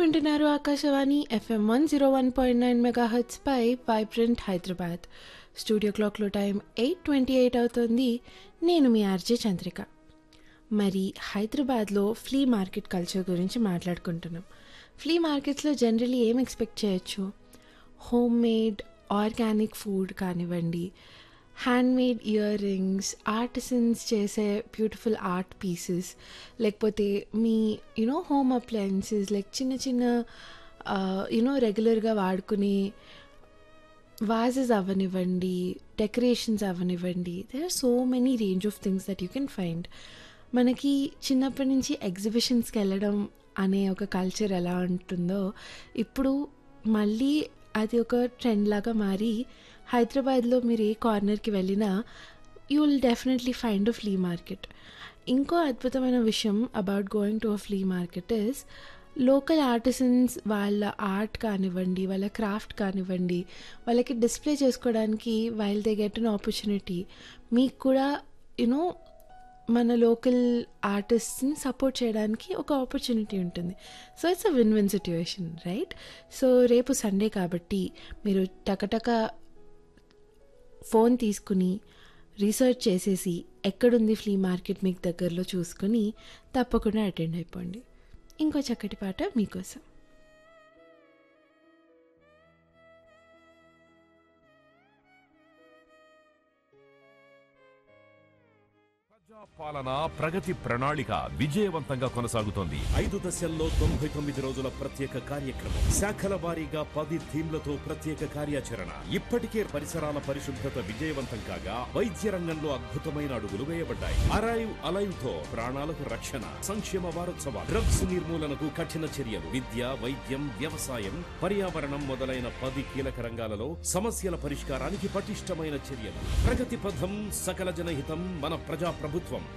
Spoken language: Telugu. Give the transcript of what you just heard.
వింటున్నారు Akashvani FM one zero one point nine mega పై వైబ్రెంట్ హైదరాబాద్ స్టూడియో క్లాక్లో టైం ఎయిట్ ట్వంటీ ఎయిట్ అవుతుంది నేను మీ ఆర్జే చంద్రిక మరి హైదరాబాద్లో ఫ్లీ మార్కెట్ కల్చర్ గురించి మాట్లాడుకుంటున్నాం ఫ్లీ మార్కెట్స్లో జనరలీ ఏం ఎక్స్పెక్ట్ చేయొచ్చు హోమ్ మేడ్ ఆర్గానిక్ ఫుడ్ కానివ్వండి hand made ear rings artisans చేసే బ్యూటిఫుల్ ఆర్ట్ పీసెస్ లేకపోతే మీ యునో హోమ్ అప్లయన్సెస్ లైక్ చిన్న చిన్న యునో రెగ్యులర్గా వాడుకునే వాజెస్ అవ్వనివ్వండి డెకరేషన్స్ అవ్వనివ్వండి there are so many range of things that you can find మనకి చిన్నప్పటి నుంచి ఎగ్జిబిషన్స్కి వెళ్ళడం అనే ఒక కల్చర్ ఎలా ఉంటుందో ఇప్పుడు మళ్ళీ అది ఒక ట్రెండ్ లాగా మారి హైదరాబాద్లో మీరు ఏ కార్నర్కి వెళ్ళినా you will definitely find a flea market ఇంకో అద్భుతమైన విషయం about going to a flea market is local artisans వాళ్ళ ఆర్ట్ కానివ్వండి వాళ్ళ క్రాఫ్ట్ కానివ్వండి వాళ్ళకి డిస్ప్లే చేసుకోవడానికి while they get an opportunity మీకు కూడా యునో మన లోకల్ ఆర్టిస్ట్ని సపోర్ట్ చేయడానికి ఒక ఆపర్చునిటీ ఉంటుంది so it's a win win situation right so రేపు సండే కాబట్టి మీరు టకటక ఫోన్ తీసుకుని రీసెర్చ్ చేసేసి ఎక్కడుంది ఫ్లీ మార్కెట్ మీకు దగ్గరలో చూసుకుని తప్పకుండా అటెండ్ అయిపోండి ఇంకో చక్కటి పాట మీకోసం పాలన ప్రగతి ప్రణాళిక విజయవంతంగా కొనసాగుతోంది ఐదు దశల్లో తొంభై తొమ్మిది రోజుల ప్రత్యేక కార్యక్రమం శాఖల వారీగా పది థీమ్లతో ప్రత్యేక కార్యాచరణ ఇప్పటికే పరిసరాల పరిశుభ్రత విజయవంతం కాగా వైద్య రంగంలో అద్భుతమైన అడుగులు వేయబడ్డాయి అరైవ్ అలైవ్ తో ప్రాణాలకు రక్షణ సంక్షేమ వారోత్సవాలు డ్రగ్స్ నిర్మూలనకు కఠిన చర్యలు విద్య వైద్యం వ్యవసాయం పర్యావరణం మొదలైన పది కీలక రంగాలలో సమస్యల పరిష్కారానికి పటిష్టమైన చర్యలు ప్రగతి పథం సకల జనహితం మన ప్రజా ప్రభుత్వం